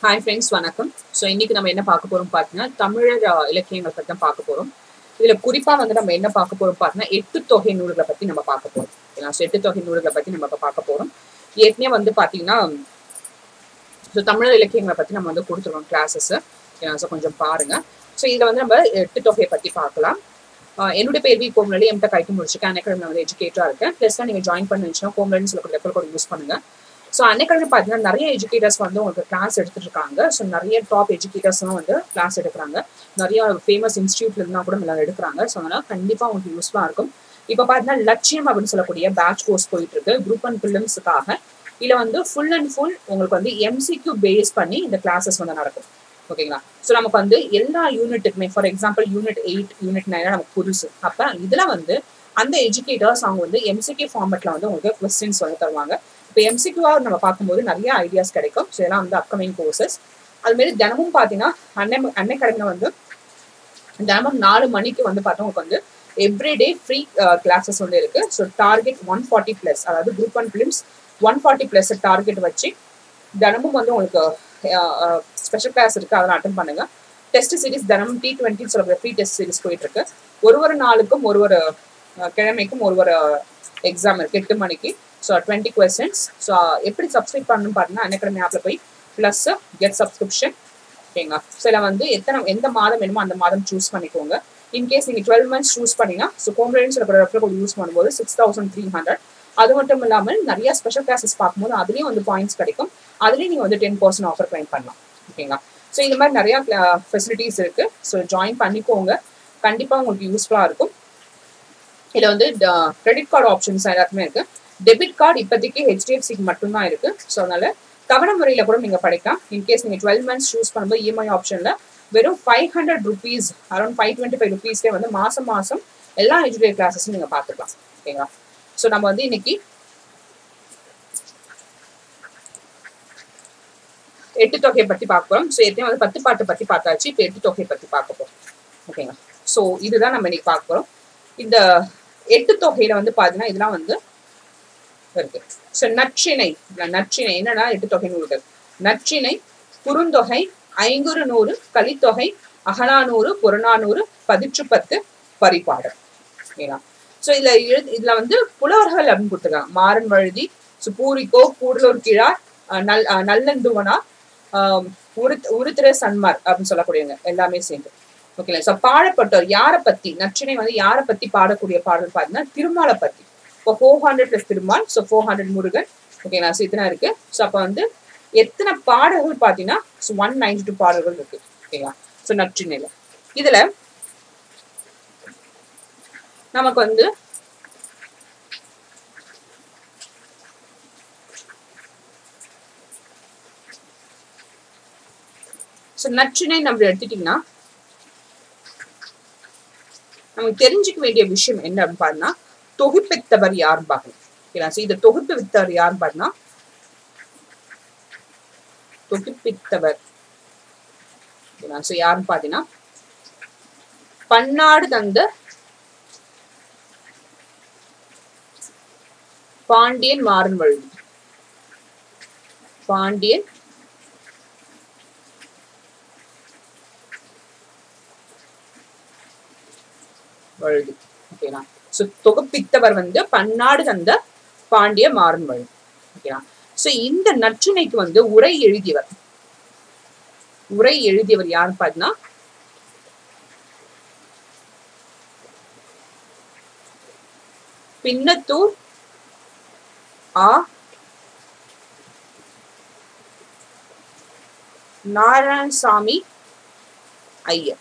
Hi friends வணக்கம் so இன்னைக்கு நம்ம என்ன பார்க்க போறோம் பார்த்தீங்கன்னா தமிழர் அஹ், இலக்கியங்கள் பற்றி தான் பார்க்க போறோம் இதுல குறிப்பா வந்து நம்ம என்ன பார்க்க போறோம் பார்த்தீங்கன்னா எட்டு தொகை நூல்களை பத்தி நம்ம பார்க்க போறோம் ஓகேங்களா ஸோ எட்டு தொகை நூல்களை பத்தி நம்ம இப்ப பார்க்க போறோம் ஏற்கனவே வந்து பாத்தீங்கன்னா ஸோ தமிழர் இலக்கியங்களை பத்தி நம்ம வந்து கொடுத்துருவோம் கிளாஸஸ் ஸோ கொஞ்சம் பாருங்க ஸோ இதுல வந்து நம்ம எட்டு தொகையை பத்தி பார்க்கலாம் ஆஹ் என்னுடைய பேர் வி கோமலி எம்ட கைட்டு முடிச்சிருக்கேன் அன்னைக்கிழமை வந்து எஜுகேட்டரா இருக்கேன் ப்ளஸ் நீங்க ஜாயின் பண்ணிச்சுன்னா கோமலன்னு சொல்லக்கூடிய ரெஃபர் கோட் யூஸ் பண்ணுங்க ஸோ அன்னைக்கிழமை பார்த்தீங்கன்னா நிறைய எஜுகேட்டர்ஸ் வந்து உங்களுக்கு கிளாஸ் எடுத்துட்டு இருக்காங்க ஸோ நிறைய டாப் எஜுகேட்டர்ஸ்லாம் வந்து கிளாஸ் எடுக்கிறாங்க நிறைய ஃபேமஸ் இன்ஸ்டியூட்ல இருந்தா கூட எல்லாம் எடுக்கிறாங்க ஸோ அதனால கண்டிப்பா உங்களுக்கு யூஸ்ஃபுல்லாக இருக்கும் இப்போ பார்த்தீங்கன்னா லட்சியம் அப்படின்னு சொல்லக்கூடிய பேட்ச் கோர்ஸ் போயிட்டு இருக்கு குரூப் அண்ட் ஃபிலிம்ஸுக்காக இதுல வந்து ஃபுல் அண்ட் ஃபுல் உங்களுக்கு வந்து எம்சிக்யூ பேஸ் பண்ணி இந்த கிளாஸஸ் வந்து நடக்கும் ஓகேங்களா ஸோ நமக்கு வந்து எல்லா யூனிட்டுக்குமே for example unit eight unit nine நமக்கு புதுசு அப்போ இதுல வந்து அந்த எஜுகேட்டர்ஸ் அவங்க வந்து எம்சிக்யூ ஃபார்மெட்ல வந்து உங்களுக்கு கொஸ்டின்ஸ் வந்து தருவாங்க இப்போ எம்சிக்யூவாக நம்ம பார்க்கும்போது நிறைய ஐடியாஸ் கிடைக்கும் ஸோ இதெல்லாம் வந்து அப்கமிங் கோர்சஸ் அதுமாரி தினமும் பார்த்தீங்கன்னா அன்னை அன்னை கடமை வந்து தினமும் நாலு மணிக்கு வந்து பார்த்தா உங்களுக்கு வந்து எவ்ரிடே ஃப்ரீ கிளாஸஸ் வந்து இருக்கு so target one forty plus அதாவது group one films one forty plus target வச்சு தினமும் வந்து உங்களுக்கு ஸ்பெஷல் கிளாஸ் இருக்கு அதெல்லாம் அட்டன் பண்ணுங்க டெஸ்ட் சீரிஸ் தினமும் டி டுவெண்ட்டி சொல்லக்கூடிய ஃப்ரீ டெஸ்ட் சீரிஸ் போயிட்டு இருக்கு ஒரு ஒரு நாளுக்கும் ஒரு ஒரு அஹ், கிழமைக்கும் ஒரு ஒரு எக்ஸாம் இருக்கு எட்டு மணிக்கு ஸோ டுவெண்ட்டி கொஸ்டின்ஸ் ஸோ எப்படி சப்ஸ்கிரைப் பண்ணணும்னு பார்த்தீங்கன்னா அன்னைக்கிழமை ஆப்பில் போய் ப்ளஸ் கெட் சப்ஸ்கிரிப்ஷன் ஓகேங்களா ஸோ இதில் வந்து எத்தனை எந்த மாதம் வேணுமோ அந்த மாதம் சூஸ் பண்ணிக்கோங்க இன்கேஸ் நீங்கள் டுவெல் மந்த்ஸ் சூஸ் பண்ணீங்கன்னா ஸோ கோம்ரேன்ஸ் இருக்கிற ரெஃபர் கோட் யூஸ் பண்ணும்போது சிக்ஸ் தௌசண்ட் த்ரீ ஹண்ட்ரட் அது மட்டும் இல்லாமல் நிறைய ஸ்பெஷல் கிளாஸஸ் பார்க்கும்போது அதுலேயும் வந்து பாயிண்ட்ஸ் கிடைக்கும் அதுலேயும் நீங்கள் வந்து டென் பர்சன்ட் ஆஃபர் கிளைம் பண்ணலாம் ஓகேங்களா ஸோ இந்த மாதிரி நிறைய ஃபெசிலிட்டிஸ் இருக்கு ஸோ ஜாயின் பண்ணிக்கோங்க கண்டிப்பாக உங்களுக்கு யூஸ்ஃபுல்லாக இருக்கும் இதில் வந்து கிரெடிட் கார்டு ஆப்ஷன்ஸ் எல்லாத்துமே இருக்கு டெபிட் கார்டு இப்போதைக்கு ஹெச்டிஎஃப்சிக்கு மட்டும்தான் இருக்கு ஸோ அதனால தவணை முறையில் கூட நீங்கள் படிக்கலாம் இன்கேஸ் நீங்கள் டுவெல் மந்த்ஸ் சூஸ் பண்ணும்போது இஎம்ஐ ஆப்ஷனில் வெறும் five hundred rupees around five twenty five ருபீஸ்லேயே வந்து மாதம் மாதம் எல்லா எஜுகேட் கிளாஸஸும் நீங்கள் பார்த்துக்கலாம் ஓகேங்களா ஸோ நம்ம வந்து இன்னைக்கு எட்டு தொகையை பற்றி பார்க்க போகிறோம் ஸோ ஏற்கனவே வந்து பத்து பாட்டை பற்றி பார்த்தாச்சு இப்போ எட்டு தொகையை பற்றி பார்க்க போகிறோம் ஓகேங்களா ஸோ இதுதான் நம்ம இன்னைக்கு பார்க்க போகிறோம் இந்த எட்டு தொகையில வந்து பார்த்தீங்கன்னா இதெல்லாம் வந்து இருக்கு ஸோ நற்றிணை இல்ல நற்றிணை என்னன்னா எட்டு தொகை நூல்கள் நற்றிணை குறுந்தொகை ஐங்குறு நூறு கலித்தொகை அகலானூறு புறநானூறு பதிற்று பத்து பரிபாடல் ஓகேங்களா ஸோ இதுல எழு- இதுல வந்து புலவர்கள் அப்படின்னு கொடுத்துருக்காங்க மாறன் வழுதி ஸோ பூரிக்கோ கூடலூர் கிழார் அஹ் நல் அஹ் நல்லந்துவனா ஆஹ் உரு உருத்திர சன்மார் அப்படின்னு சொல்லக்கூடியவங்க எல்லாமே சேர்ந்து ஓகேங்களா ஸோ பாடப்பட்டவர் யாரை பத்தி நற்றினை வந்து யாரை பத்தி பாடக்கூடிய பாடல் பார்த்தீங்கன்னா திருமாலை பத்தி இப்போ four hundred plus Thirumal so four hundred Murugan ஓகேங்களா ஸோ இத்தனை இருக்கு ஸோ அப்போ வந்து எத்தனை பாடல்கள் பார்த்தீங்கன்னா ஸோ ஒன் நைன்டி டூ பாடல்கள் இருக்கு ஓகேங்களா ஸோ நற்றினையில இதுல நமக்கு வந்து ஸோ நற்றினை நம்ம எடுத்துட்டீங்கன்னா நமக்கு தெரிஞ்சுக்க வேண்டிய விஷயம் என்ன அப்படின்னு பார்த்தீங்கன்னா தொகுப்பித்தவர் யாருன்னு பார்க்கணும் ஓகேங்களா ஸோ இந்த தொகுப்பித்தவர் யாருன்னு பார்த்தீங்கன்னா தொகுப்பித்தவர் ஓகேங்களா ஸோ யாருன்னு பார்த்தீங்கன்னா பன்னாடு தந்த பாண்டியன் மாறன் வழுதி பாண்டியன் வழுதி ஓகேங்களா ஸோ தொகுப்பித்தவர் வந்து பன்னாடு தந்த பாண்டிய மாறன் வழுதி ஓகேங்களா ஸோ இந்த நற்றினைக்கு வந்து உரை எழுதியவர் உரை எழுதியவர் யாருன்னு பார்த்தீங்கன்னா பின்னத்தூர் ஆ நாராயணசாமி ஐயர்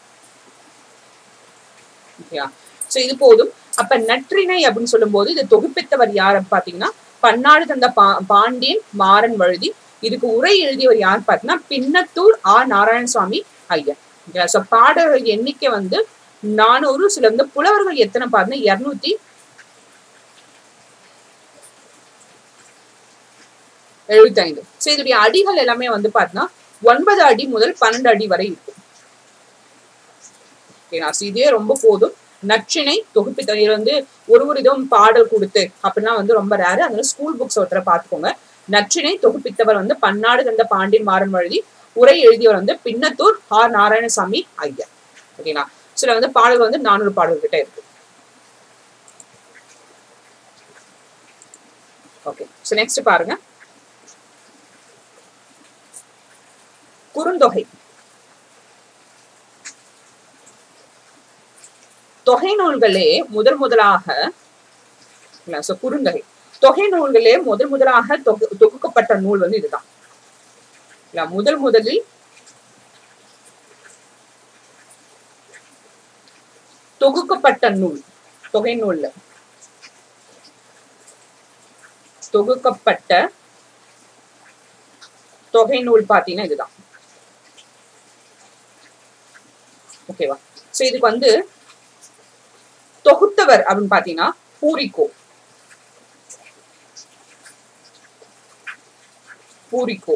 ஓகேயா சோ இது போதும் அப்ப நற்றிணை அப்படின்னு சொல்லும்போது இது தொகுப்பித்தவர் யார் பாத்தீங்கன்னா பன்னாடு தந்த பா பாண்டியன் மாறன் வழுதி இதுக்கு உரை எழுதியவர் யார் பாத்தீங்கன்னா பின்னத்தூர் ஆ நாராயணசுவாமி ஐயர் ஓகேயா சோ பாடல்கள் எண்ணிக்கை வந்து நானூறு சில வந்து புலவர்கள் எத்தனை பாத்தீங்கன்னா இருநூத்தி எழுபத்தைந்து சோ இதோடைய அடிகள் எல்லாமே வந்து பாத்தீங்கன்னா ஒன்பது அடி முதல் பன்னெண்டு அடி வரை இருக்கும் ஓகேங்களா ஸோ இதே ரொம்ப போதும் நற்றினை தொகுப்பு இது வந்து ஒரு ஒரு இதுவும் பாடல் கொடுத்து அப்படின்னா வந்து ரொம்ப ரேரு அதனால ஸ்கூல் புக்ஸ் ஒருத்தர பார்த்துக்கோங்க நற்றினை தொகுப்பித்தவர் வந்து பன்னாடு தந்த பாண்டியன் மாறன் வழுதி உரை எழுதியவர் வந்து பின்னத்தூர் ஆர் நாராயணசாமி ஐயர் ஓகேங்களா சில வந்து பாடல் வந்து நானூறு பாடல் கிட்ட இருக்கு ஓகே ஸோ நெக்ஸ்ட் பாருங்க குறுந்தொகை தொகை நூல்களே முதல் முதலாக ஸோ குறுந்தொகை தொகை நூல்களே முதல் முதலாக தொகு தொகுக்கப்பட்ட நூல் வந்து இதுதான் இல்ல முதல் முதலில் தொகுக்கப்பட்ட நூல் தொகை நூல்ல தொகுக்கப்பட்ட தொகை நூல் பாத்தீங்கன்னா இதுதான் ஓகேவா சோ இதுக்கு வந்து தொகுத்தவர் அப்படின்னு பாத்தீங்கன்னா பூரிக்கோ பூரிக்கோ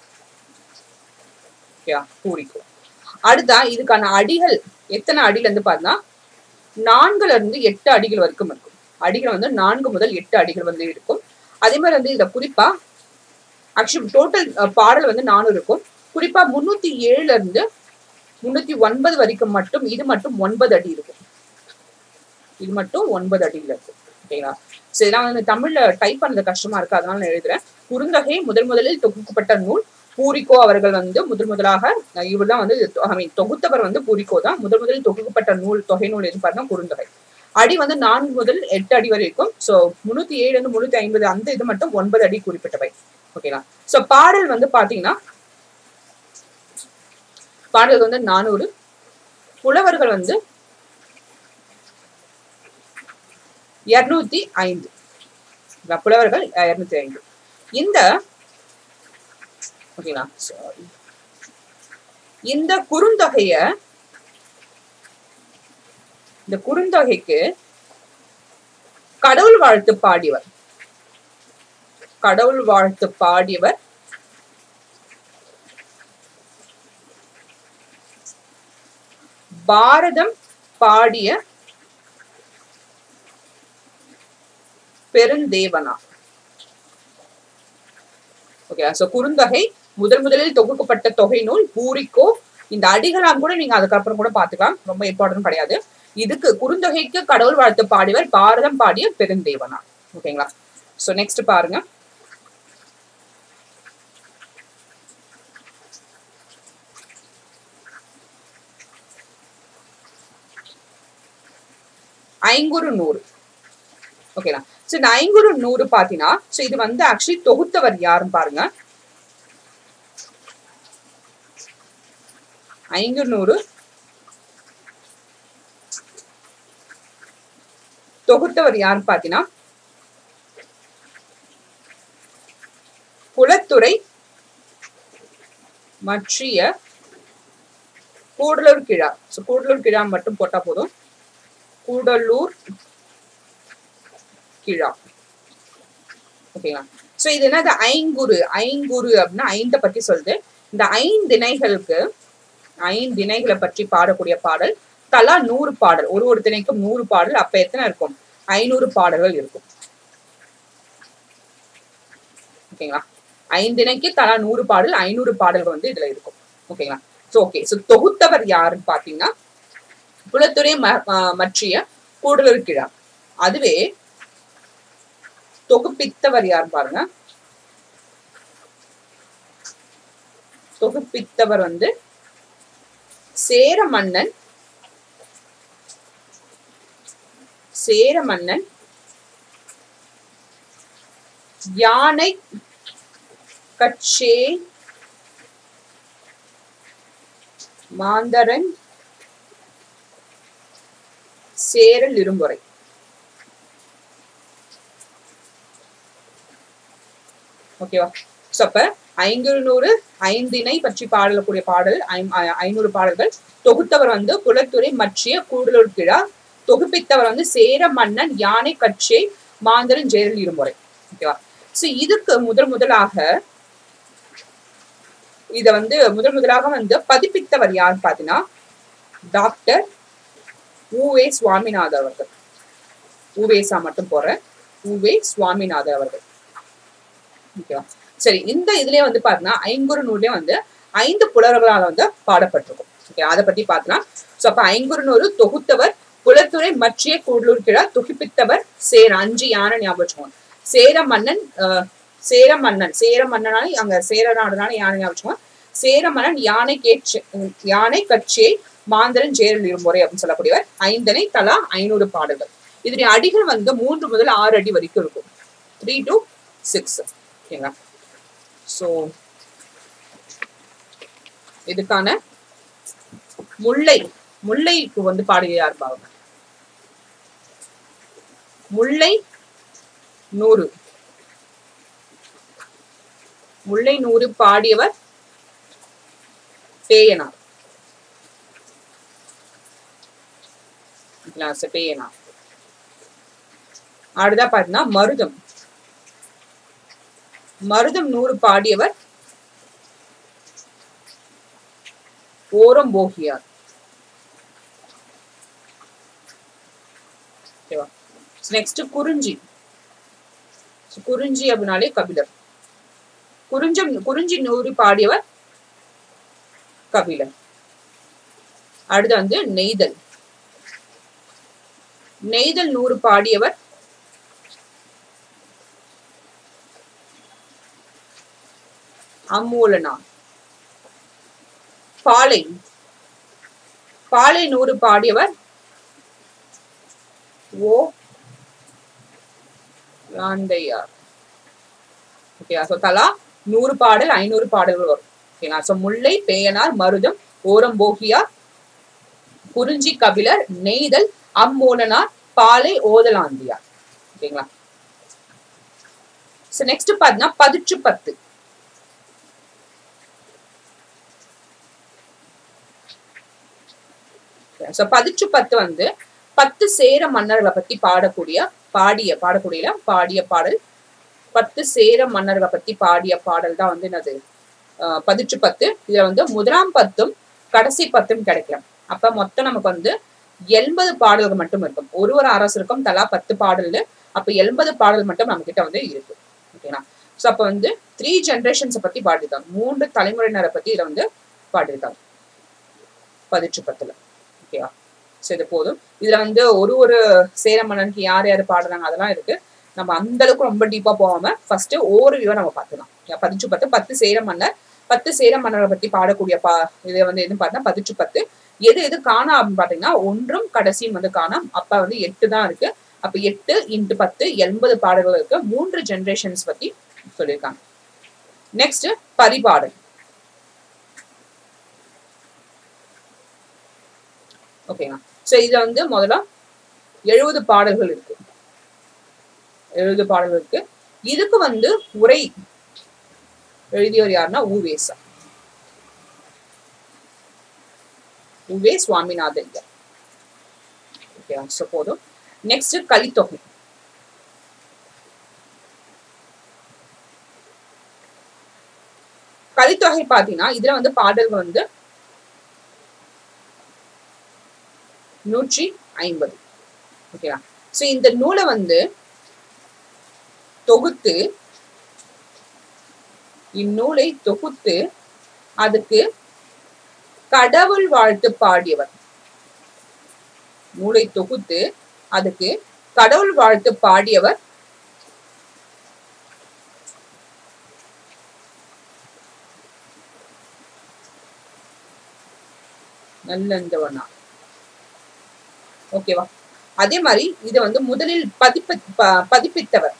ஓகேவா பூரிக்கோ அடுத்தா இதுக்கான அடிகள் எத்தனை அடியில இருந்து பார்த்தா நான்குல இருந்து எட்டு அடிகள் வரைக்கும் இருக்கும் அடிகள் வந்து நான்கு முதல் எட்டு அடிகள் வந்து இருக்கும் அதே மாதிரி வந்து இத குறிப்பா ஆக்சுவலி டோட்டல் பாடல் வந்து நானூறு இருக்கும் குறிப்பா முன்னூத்தி ஏழுல இருந்து முன்னூத்தி ஒன்பது வரைக்கும் மட்டும் இது மட்டும் ஒன்பது அடி இருக்கும் இது மட்டும் ஒன்பது அடியில இருக்கும் ஓகேங்களா சரி இதெல்லாம் வந்து தமிழ்ல டைப் பண்ணது கஷ்டமா இருக்கு அதனால நான் எழுதுறேன் குறுந்தொகை முதல் முதலில் தொகுக்கப்பட்ட நூல் பூரிக்கோ அவர்கள் வந்து முதல் முதலாக இவர் தான் வந்து ஐ மீன் தொகுத்தவர் வந்து பூரிக்கோ தான் முதல் முதலில் தொகுக்கப்பட்ட நூல் தொகை நூல் எது பார்த்தா குறுந்தொகை அடி வந்து நான்கு முதல் எட்டு அடி வரை இருக்கும் ஸோ முன்னூத்தி ஏழு இருந்து முன்னூத்தி ஐம்பது அந்த இது மட்டும் ஒன்பது அடி குறிப்பிட்டவை ஓகேங்களா ஸோ பாடல் வந்து பாத்தீங்கன்னா பாடல் வந்து நானூறு புலவர்கள் வந்து இருநூத்தி ஐந்து புலவர்கள் இருநூத்தி ஐந்து இந்த ஓகேங்களா சாரி இந்த குறுந்தொகைய இந்த குறுந்தொகைக்கு கடவுள் வாழ்த்து பாடியவர் கடவுள் வாழ்த்து பாடியவர் பாரதம் பாடிய பெருந்தேவனா ஓகே சோ குறுந்தொகை முதல் முதலில் தொகுக்கப்பட்ட தொகை நூல் பூரிக்கோ இந்த அடிகளாம் கூட நீங்க அதுக்கப்புறம் கூட பாத்துக்கலாம் ரொம்ப இம்பார்ட்டன்ட் கிடையாது இதுக்கு குறுந்தொகைக்கு கடவுள் வாழ்த்து பாடியவர் பாரதம் பாடிய பெருந்தேவனா ஓகேங்களா சோ நெக்ஸ்ட் பாருங்க ஐங்குறு நூறு ஓகேங்களா சோ இந்த ஐங்குறு நூறு பாத்தீங்கன்னா சோ இது வந்து ஆக்சுவலி தொகுத்தவர் யாருன்னு பாருங்க ஐங்குறு நூறு தொகுத்தவர் யாருன்னு பாத்தீங்கன்னா குலத்துறை மற்றிய கூடலூர் கிழா ஸோ கூடலூர் கிழா மட்டும் போட்டா போதும் கூடலூர் கிழா ஓகேங்களா சோ இது என்னது ஐங்குறு ஐங்குறு அப்படின்னா ஐந்த பத்தி சொல்லுது இந்த ஐந்திணைகளுக்கு ஐந்திணைகளை பற்றி பாடக்கூடிய பாடல் தலா நூறு பாடல் ஒரு ஒரு திணைக்கும் நூறு பாடல் அப்ப எத்தனை இருக்கும் ஐநூறு பாடல்கள் இருக்கும் ஓகேங்களா ஐந்திணைக்கு தலா நூறு பாடல் ஐநூறு பாடல்கள் வந்து இதுல இருக்கும் ஓகேங்களா சோ ஓகே சோ தொகுத்தவர் யாருன்னு பாத்தீங்கன்னா குலத்துறை மற்றிய கூடலூர் கிழா அதுவே தொகுப்பித்தவர் யார் பாருங்க தொகுப்பித்தவர் வந்து சேர மன்னன் சேர மன்னன் யானை கச்சே மாந்தரன் சேரல் இரும்புரை ஓகேவா சோ அப்ப ஐங்குநூறு ஐந்திணை பற்றி பாடக்கூடிய பாடல் ஐநூறு பாடல்கள் தொகுத்தவர் வந்து குலத்துறை மற்றிய கூடலூர் கிழா தொகுப்பித்தவர் வந்து சேர மன்னன் யானை கட்சே மாந்தரன் ஜெயல் இருமுறை ஓகேவா சோ இதுக்கு முதல் முதலாக இத வந்து முதல் முதலாக வந்து பதிப்பித்தவர் யார் பாத்தீங்கன்னா டாக்டர் உவே சுவாமிநாதன் அவர்கள் உவேசா மட்டும் போற உவே சுவாமிநாதன் அவர்கள் ஓகேவா சரி இந்த இதுலயே வந்து பாத்தீங்கன்னா ஐங்குறு நூலே வந்து ஐந்து புலவர்களால் வந்து பாடப்பட்டிருக்கும் ஓகே அதை பத்தி பார்க்கலாம் சோ அப்ப ஐங்குறு நூறு தொகுத்தவர் புலத்துறை மற்றிய கூடலூர் கிழா தொகுப்பித்தவர் சேர அஞ்சு யானை ஞாபகம் வச்சுக்கோங்க சேர மன்னன் அஹ், சேர மன்னன் சேர மன்னனால அங்க சேர நாடுனால யானை ஞாபகம் வச்சுக்கோங்க சேர மன்னன் யானை கேட்ச யானை கட்சியை மாந்தரன் ஜேரல் இருமுறை அப்படின்னு சொல்லக்கூடியவர் ஐந்தனை தலா ஐநூறு பாடல்கள் இதனுடைய அடிகள் வந்து மூன்று முதல் ஆறு அடி வரைக்கும் இருக்கும் த்ரீ டு சிக்ஸ் ஓகேங்களா ஸோ இதுக்கான முல்லை முல்லைக்கு வந்து பாடிய யார் பாருங்க முல்லை நூறு முல்லை நூறு பாடியவர் பேயனார் கிளாஸ் பேயனார் அடுத்தா பாத்தீங்கன்னா மருதம் மருதம் நூறு பாடியவர் ஓரம் போகியார் ஓகேவா நெக்ஸ்ட் குறிஞ்சி So, குறிஞ்சி அப்படின்னாலே கபிலர் குறிஞ்சம் குறிஞ்சி நூறு பாடியவர் கபிலர் அடுத்து வந்து நெய்தல் நெய்தல் நூறு பாடியவர் அம்மூலனார் பாலை பாலை நூறு பாடியவர் ஓ ஆண்டையார் ஓகேவா ஸோ தலா நூறு பாடல் ஐநூறு பாடல்கள் வரும் ஓகேங்களா ஸோ முல்லை பேயனார் மருதம் ஓரம்போகியார் குறிஞ்சி கபிலர் நெய்தல் அம்மூலனார் பாலை ஓதலாந்தியார் ஓகேங்களா ஸோ நெக்ஸ்ட் பார்த்தீங்கன்னா பதிற்று பத்து ஸோ பதிற்று பத்து வந்து பத்து சேர மன்னர்களை பத்தி பாடக்கூடிய பாடிய பாடக்கூடிய பாடிய பாடல் பத்து சேர மன்னர்களை பத்தி பாடிய பாடல் தான் வந்து என்னது ஆஹ் பதிற்று பத்து இதுல வந்து முதலாம் பத்தும் கடைசி பத்தும் கிடைக்கலாம் அப்ப மொத்தம் நமக்கு வந்து எண்பது பாடல்கள் மட்டும் இருக்கும் ஒரு ஒரு அரசருக்கும் தலா பத்து பாடல் அப்ப எண்பது பாடல் மட்டும் நம்ம கிட்ட வந்து இருக்கு ஓகேங்களா ஸோ அப்ப வந்து த்ரீ ஜென்ரேஷன்ஸை பத்தி பாடிருக்காங்க மூன்று தலைமுறையினரை பத்தி இதை வந்து பாடிருக்காங்க பதிற்று பத்துல ஓகேவா ஸோ இது போதும் இதுல வந்து ஒரு ஒரு சேர மன்னனுக்கு யார் யார் பாடுறாங்க அதெல்லாம் இருக்கு நம்ம அந்த அளவுக்கு ரொம்ப டீப்பா போகாம ஃபர்ஸ்ட் ஓவர் வியூவா நம்ம பார்த்துக்கலாம் பதிச்சு பத்து பத்து சேர மன்னர் பத்து சேர மன்னரை பத்தி பாடக்கூடிய பா இதை வந்து எதுன்னு பார்த்தா பதிச்சு பத்து எது எது காணா அப்படின்னு பாத்தீங்கன்னா ஒன்றும் கடைசியும் வந்து காணாம் அப்ப வந்து எட்டு தான் இருக்கு அப்ப எட்டு இன்ட்டு பத்து எண்பது பாடல்கள் இருக்கு மூன்று ஜென்ரேஷன்ஸ் பத்தி சொல்லியிருக்காங்க நெக்ஸ்ட் பரிபாடல் ஓகேங்களா ஸோ இதுல வந்து முதல்ல எழுபது பாடல்கள் இருக்கு எழுபது பாடல்கள் இருக்கு இதுக்கு வந்து உரை எழுதியவர் யாருன்னா ஊவேசா உவே சுவாமிநாதன் ஐயா ஓகேவா ஸோ போதும் நெக்ஸ்ட் கலித்தொகை கலித்தொகை பாத்தீங்கன்னா இதுல வந்து பாடல்கள் வந்து நூற்றி ஐம்பது ஓகேவா ஸோ இந்த நூலை வந்து தொகுத்து இந்நூலை தொகுத்து அதுக்கு கடவுள் வாழ்த்து பாடியவர் நூலை தொகுத்து அதுக்கு கடவுள் வாழ்த்து பாடியவர் நல்லந்தவனா ஓகேவா அதே மாதிரி இதை வந்து முதலில் பதிப்ப ப- பதிப்பித்தவர்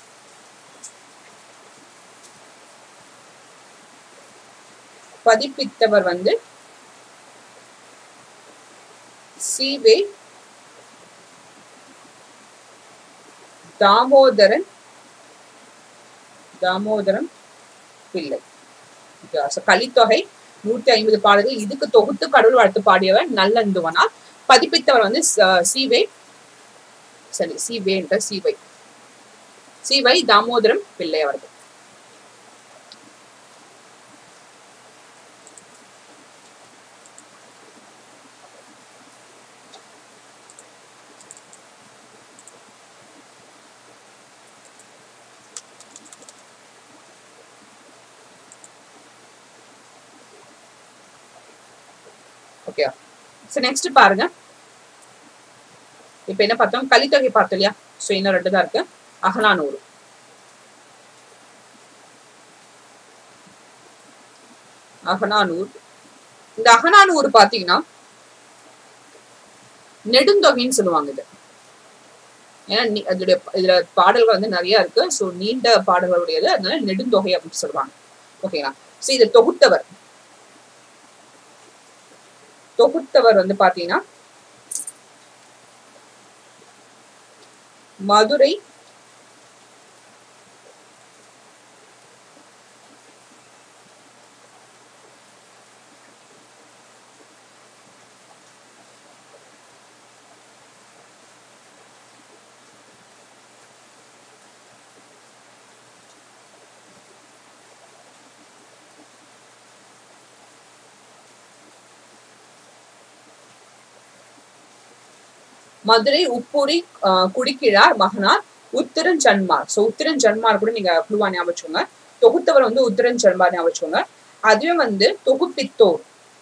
பதிப்பித்தவர் வந்து சீவே தாமோதரன் தாமோதரன் பிள்ளை Okay, so கலித்தொகை நூற்றி ஐம்பது பாடல்கள் இதுக்கு தொகுத்து கடவுள் வாழ்த்து பாடியவர் நல்லந்துவனா பதிப்பித்தவர் வந்து ச- சீவே சரி சீவே என்ற சீவை சீவை தாமோதரம் பிள்ளை அவர்கள் ஓகே ஸோ நெக்ஸ்ட் பாருங்க இப்போ என்ன பார்த்தோம் கலித்தொகை பார்த்தோம் இல்லையா ஸோ இன்னும் ரெண்டு தான் இருக்கு அகலானூறு அகனானூர் இந்த அகனானூர் பாத்தீங்கன்னா நெடுந்தொகைன்னு சொல்லுவாங்க இது ஏன்னா நீ- அதோடைய இதுல பாடல்கள் வந்து நிறைய இருக்கு ஸோ நீண்ட பாடல்களுடையது அதனால நெடுந்தொகை அப்படின்னு சொல்லுவாங்க ஓகேங்களா ஸோ இதை தொகுத்தவர் தொகுத்தவர் வந்து பாத்தீங்கன்னா மதுரை மதுரை உப்பூரி ஆஹ், குடிக்கிழார் மகனார் உத்திரன் ஜன்மார் ஸோ உத்திரன் ஜன்மார் கூட நீங்க குழுவா ஞாபகம் வச்சுக்கோங்க தொகுத்தவர் வந்து உத்திரன் ஜன்மார் ஞாபகம் வச்சுக்கோங்க அதுவே வந்து தொகுப்பித்தோர்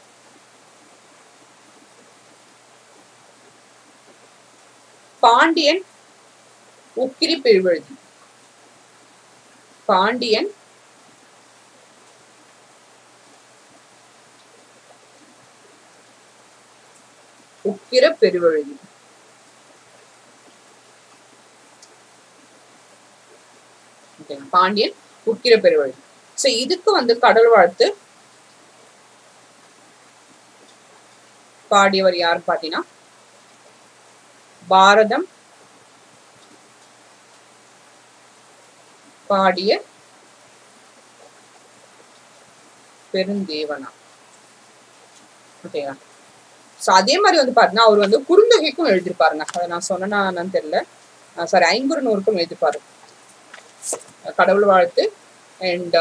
பாண்டியன் உக்கிரி பெருவழுதி பாண்டியன் உக்கிர பெருவழுதி ஓகேங்க. பாண்டியன் உக்கிர பெருவழுதி சோ இதுக்கு வந்து கடல் வாழ்த்து பாடியவர் யாருன்னு பாத்தீங்கன்னா பாரதம் பாடிய பெருந்தேவனா ஓகேங்களா ஸோ அதே மாதிரி வந்து பார்த்தீங்கன்னா அவர் வந்து குறுந்தொகைக்கும் எழுதியிருப்பாருங்க அதை நான் சொன்னேன்னா என்னன்னு தெரியல சாரி ஐங்குறுநூறுக்கும் எழுதியிருப்பாரு கடவுள் வாழ்த்து அண்ட்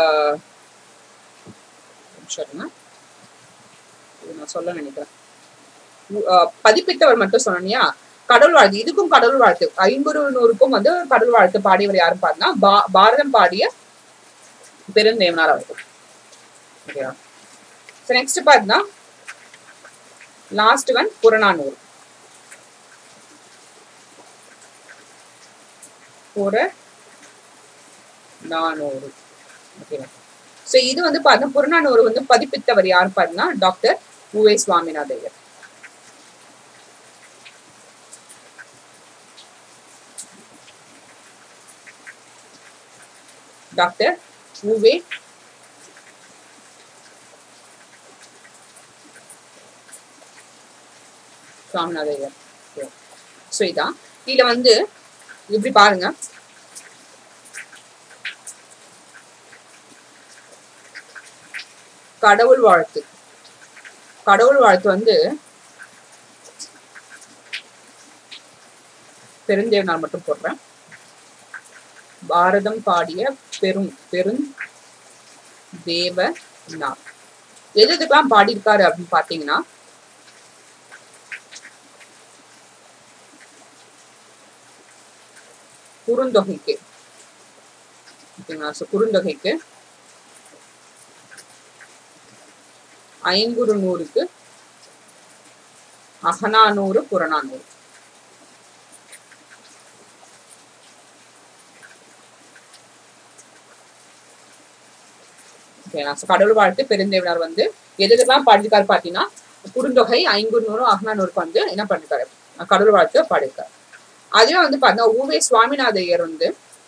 சரிங்க இது நான் சொல்ல நினைக்கிறேன் உ- அஹ், பதிப்பித்தவர் மட்டும் சொன்னியா கடவுள் வாழ்த்து இதுக்கும் கடவுள் வாழ்த்து ஐம்பது நூறுக்கும் வந்து கடவுள் வாழ்த்து பாடியவர் யாரும் பாருன்னா பா- பாரதம் பாடிய பெருந்தேவனார் அவர்கள் ஓகேவா ஸோ நெக்ஸ்ட் பார்த்தீங்கன்னா last one Purananuru Purananuru ஓகேவா ஸோ இது வந்து பார்த்தா புறநானூறு வந்து பதிப்பித்தவர் யார் பார்த்தீங்கன்னா doctor U Ve Swaminathaiyar doctor U Ve Swaminathaiyar so இதான் இதுல வந்து இப்படி பாருங்க கடவுள் வாழ்த்து கடவுள் வாழ்த்து வந்து பெருந்தேவனார் மட்டும் போடுறேன் பாரதம் பாடிய பெரும் பெரும் தேவ நார் எது எதுக்கெல்லாம் பாடியிருக்காரு அப்படின்னு பாத்தீங்கன்னா குறுந்தொகைக்கு ஓகேங்களா ஸோ குறுந்தொகைக்கு ஐங்குறு நூறுக்கு அகநானூறு புறநானூறு ஓகேங்களா ஸோ கடவுள் வாழ்த்து பெருந்தேவனார் வந்து எது எதுக்கெல்லாம் பாடியிருக்காரு பார்த்தீங்கன்னா குறுந்தொகை ஐங்குறுநூறு அகநானூறுக்கு வந்து என்ன பண்ணிருக்காரு கடவுள் வாழ்த்து பாடியிருக்காரு அதுவே வந்து பார்த்தீங்கன்னா ஊவே சுவாமிநாதையர் வந்து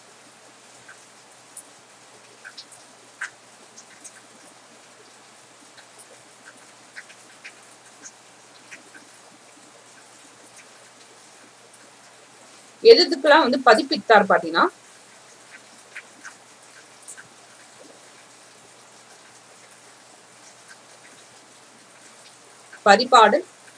எதுக்கெல்லாம் வந்து பதிப்பித்தார் பாத்தீங்கன்னா பதிப்பாடு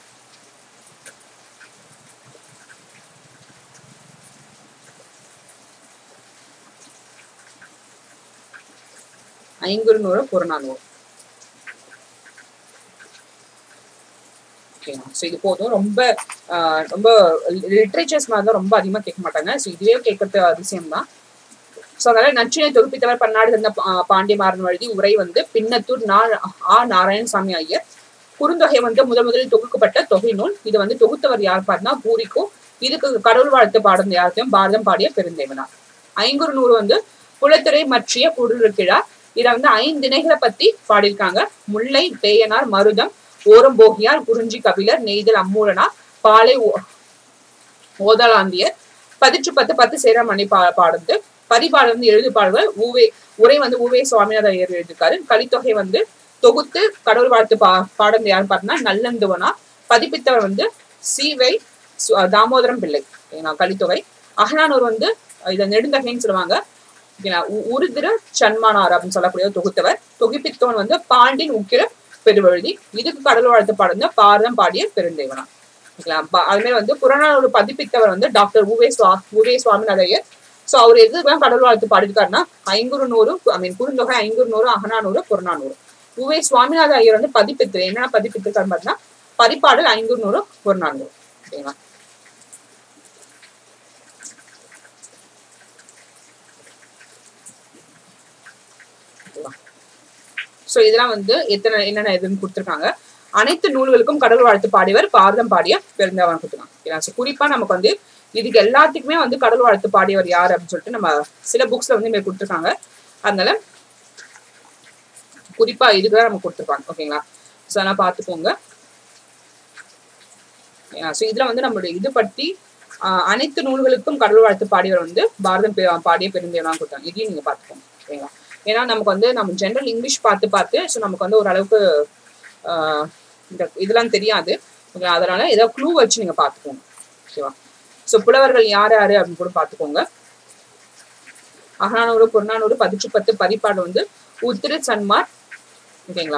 ஐங்குறுநூறு புறநானூறு ஓகேங்களா ஸோ இது போதும் ரொம்ப ஆஹ், ரொம்ப லிட்ரேச்சர்ஸ் மாதிரி தான் ரொம்ப அதிகமாக கேட்க மாட்டாங்க ஸோ இதுவே கேட்கறது அதிசயம் தான் ஸோ அதனால நச்சினை தொகுப்பித்தவர் பன்னாடு இருந்த பா- பாண்டிய மாறன் வழுதி உரை வந்து பின்னத்தூர் நா ஆ நாராயணசாமி ஐயர் குறுந்தொகை வந்து முதல் முதலில் தொகுக்கப்பட்ட தொகை நூல் இது வந்து தொகுத்தவர் யார் பார்த்தா பூரிக்கோ இதுக்கு கடவுள் வாழ்த்து பாடம் யார்த்தையும் பாரதம் பாடிய பெருந்தேவனா ஐங்குறு நூறு வந்து குலத்துறை மற்றிய குடிருக்கிழா இதை வந்து ஐந்திணைகளை பத்தி பாடியிருக்காங்க முல்லை பேயனார் மருதம் ஓரம்போகியார் குறிஞ்சி கபிலர் நெய்தல் அம்மூலனார் பாலை ஓ- ஓதலாந்தியர் பதிற்று பத்து பத்து சேரமணி பா பாடுறது பரிபாடல் வந்து எழுது பாடல்கள் ஊவே உரை வந்து ஊவே சுவாமிநாதன் ஐயர் எழுதியிருக்காரு கலித்தொகை வந்து தொகுத்து கடவுள் வாழ்த்து பா பாடம் யார் பார்த்தீங்கன்னா நல்லந்துவனா பதிப்பித்தவர் வந்து சீவை சு- தாமோதரம் பிள்ளை ஓகேங்களா கலித்தொகை அகனானூர் வந்து இதை நெடுந்தகைன்னு சொல்லுவாங்க ஓகேங்களா உ- உருதிர சன்மானார் அப்படின்னு சொல்லக்கூடிய ஒரு தொகுத்தவர் தொகுப்பித்தவன் வந்து பாண்டின் உக்கிர பெருவழுதி இதுக்கு கடவுள் வாழ்த்து பாடம் பாரதம் பாடிய பெருந்தேவனா ஓகேங்களா ப- அது மாதிரி வந்து புறநானூறு பதிப்பித்தவர் வந்து டாக்டர் உவே சுவா உவே சுவாமிநாதையர் ஸோ அவர் எதுதான் கடவுள் வாழ்த்து பாடியிருக்காருன்னா ஐங்குறு நூறு ஐ மீன் குறுந்தொகை ஐங்குறு நூறு அகநானூறு புறநானூறு உவே சுவாமிநாத ஐயர் வந்து பதிப்பித்து என்னென்ன பதிப்பித்திருக்காருன்னு பார்த்தீங்கன்னா பரிபாடல் ஐங்குறு நூறு புறநானூறு ஓகேங்களா ஸோ இதெல்லாம் வந்து எத்தனை என்னென்ன இதுன்னு கொடுத்துருக்காங்க அனைத்து நூல்களுக்கும் கடவுள் வாழ்த்து பாடியவர் பாரதம் பாடிய பெருந்தவன் கொடுத்துருக்காங்க ஓகேங்களா ஸோ குறிப்பா நமக்கு வந்து இதுக்கு எல்லாத்துக்குமே வந்து கடவுள் வாழ்த்து பாடியவர் யார் அப்படின்னு சொல்லிட்டு நம்ம சில புக்ஸ்ல வந்து இங்கே கொடுத்துருக்காங்க அதனால குறிப்பா இதுக்கு தான் நம்ம கொடுத்துருப்பாங்க ஓகேங்களா ஸோ அதெல்லாம் பார்த்துக்கோங்க ஸோ இதுல வந்து நம்மளுடைய இது பற்றி ஆஹ், அனைத்து நூல்களுக்கும் கடவுள் வாழ்த்து பாடியவர் வந்து பாரதம் பெ- பாடிய பெருந்தேவனா கொடுத்தாங்க இதையும் நீங்க பார்த்துக்கோங்க ஓகேங்களா ஏன்னா நமக்கு வந்து நம்ம ஜென்ரல் இங்கிலீஷ் பார்த்து பார்த்து ஸோ நமக்கு வந்து ஓரளவுக்கு ஆஹ், இந்த இதெல்லாம் தெரியாது ஓகே அதனால ஏதோ க்ளூ வச்சு நீங்க பார்த்துக்கோங்க ஓகேவா ஸோ புலவர்கள் யார் யாரு அப்படின்னு கூட பார்த்துக்கோங்க அகநானூறு புறநானூறு பதிற்று பத்து பரிபாடு வந்து உத்திர சன்மார் ஓகேங்களா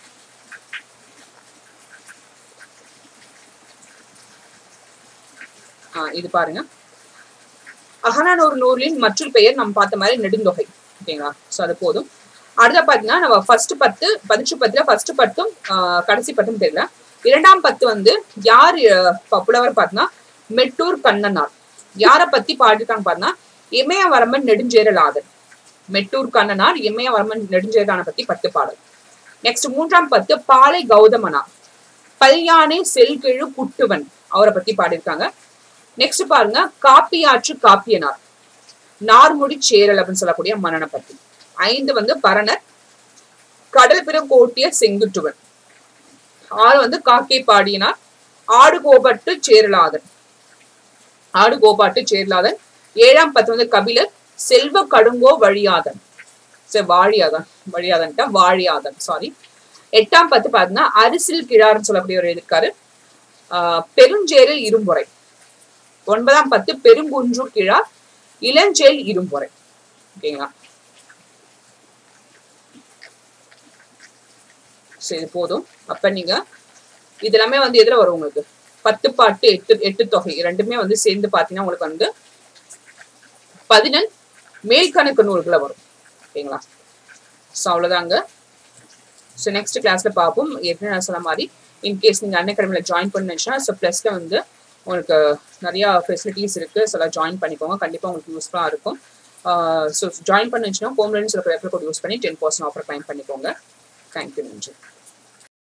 ஆ இது பாருங்க அகநானூறு நூலின் மற்றொரு பெயர் நம்ம பார்த்த மாதிரி நெடுந்தொகை ஓகேங்களா ஸோ அது போதும் அடுத்த பார்த்தீங்கன்னா நம்ம ஃபர்ஸ்ட் பத்து பதினெட்டு பத்துல ஃபர்ஸ்ட் பத்தும் ஆஹ், கடைசி பத்தும் தெரியல இரண்டாம் பத்து வந்து யார் ஆஹ், ப- புலவர் பார்த்தீங்கன்னா மெட்டூர் கண்ணனார் யாரை பத்தி பாடிருக்காங்க பார்த்தீங்கன்னா இமயவரம்பன் நெடுஞ்சேரலாதன் மெட்டூர் கண்ணனார் இமயவரம்பன் நெடுஞ்சேரலான பத்தி பத்து பாடல் நெக்ஸ்ட் மூன்றாம் பத்து பாலை கௌதமனார் பல்யானை செல்கிழு குட்டுவன் அவரை பத்தி பாடியிருக்காங்க நெக்ஸ்ட் பாருங்க காப்பியாற்று காப்பியனார் நார்முடி சேரல் அப்படின்னு சொல்லக்கூடிய மன்னனை பத்தி ஐந்து வந்து பரணர் கடல் பிற கோட்டிய செங்குட்டுவன் ஆறு வந்து காக்கை பாடியனார் ஆடு கோபட்டு சேரலாதன் ஆடு கோபாட்டு சேரலாதன் ஏழாம் பத்து வந்து கபிலர் செல்வ கடுங்கோ வழியாதன் சரி வாழியாதன் வழியாதன்ட்டா வாழியாதன் சாரி எட்டாம் பத்து பார்த்தீங்கன்னா அரிசில் கிழார்னு சொல்லக்கூடிய ஒரு இருக்காரு ஆஹ் பெருஞ்சேரில் இரும்புரை ஒன்பதாம் பத்து பெருங்குன்று கிழார் இளஞ்சேல் இரும்புரை ஓகேங்களா சரி இது போதும் அப்ப நீங்க இது எல்லாமே வந்து எதுல வரும் உங்களுக்கு பத்து பாட்டு எட்டு எட்டு தொகை ரெண்டுமே வந்து சேர்ந்து பாத்தீங்கன்னா உங்களுக்கு வந்து பதினெண் மேல்கணக்கு நூல்களை வரும் ஓகேங்களா ஸோ அவ்வளோதாங்க ஸோ நெக்ஸ்ட் கிளாஸ்ல பார்ப்போம் ஏற்கனவே நான் சொன்ன மாதிரி இன்கேஸ் நீங்கள் அன் அகாடமியில் ஜாயின் பண்ணுச்சுன்னா ஸோ ப்ளஸ்ல வந்து உங்களுக்கு நிறையா ஃபெசிலிட்டிஸ் இருக்கு ஸோ எல்லாம் ஜாயின் பண்ணிக்கோங்க கண்டிப்பாக உங்களுக்கு யூஸ்ஃபுல்லாக இருக்கும் ஸோ ஜாயின் பண்ணுச்சுன்னா ஹோம் லேர்னிங் சொல்ல ரெஃபர் கோட் யூஸ் பண்ணி டென் பர்சன்ட் ஆஃபர் கிளைம் பண்ணிக்கோங்க தேங்க்யூ நன்றி